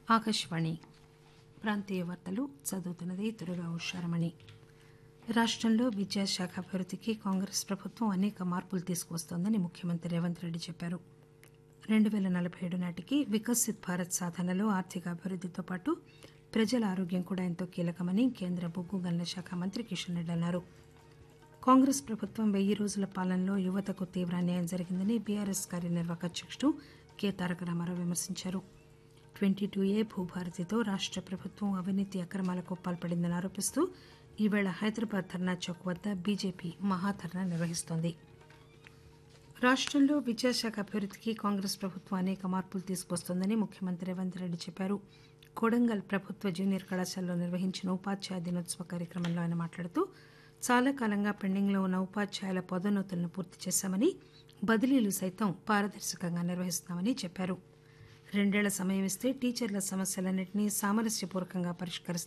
ఆకాశవాణి ప్రాంతీయ వార్తలు చదువుతున్నది దుర్గా ఉషారమణి రాష్టంలో విద్యాశాఖ అభివృద్దికి కాంగ్రెస్ ప్రభుత్వం అనేక మార్పులు తీసుకువస్తోందని ముఖ్యమంత్రి రేవంత్ రెడ్డి చెప్పారు రెండు పేల నలబై ఏడు నాటికి వికసిత్ భారత్ సాధనలో ఆర్థిక అభివృద్దితో పాటు ప్రజల ఆరోగ్యం కూడా ఎంతో కీలకమని కేంద్ర బొగ్గు గనుల శాఖ మంత్రి కిషన్ రెడ్డి అన్నారు కాంగ్రెస్ ప్రభుత్వం వెయ్యి రోజుల పాలనలో యువతకు తీవ్ర అన్యాయం జరిగిందని బీఆర్ఎస్ కార్యనిర్వాహక అధ్యకుడు కె తారక రామారావు విమర్శించారు ట్వంటీ టూ ఏ భూభారతితో రాష్ట ప్రభుత్వం అవినీతి అక్రమాలకు పాల్పడిందని ఆరోపిస్తూ ఈవేళ హైదరాబాద్ ధర్నా చౌక్ వద్ద బీజేపీ మహాధర్నా నిర్వహిస్తోంది రాష్టంలో విద్యాశాఖ అభివృద్దికి కాంగ్రెస్ ప్రభుత్వం అనేక మార్పులు తీసుకొస్తోందని ముఖ్యమంత్రి రేవంత్ రెడ్డి చెప్పారు కొడంగల్ ప్రభుత్వ జూనియర్ కళాశాలలో నిర్వహించిన ఉపాధ్యాయ దినోత్సవ కార్యక్రమంలో ఆయన మాట్లాడుతూ చాలా కాలంగా పెండింగ్లో ఉన్న ఉపాధ్యాయుల పదోన్నతులను పూర్తి చేశామని బదిలీలు సైతం పారదర్శకంగా నిర్వహిస్తున్నామని చెప్పారు రెండేళ్ల సమయం ఇస్తే టీచర్ల సమస్యలన్నింటినీ సామరస్యపూర్వకంగా పరిష్కరిస్తామని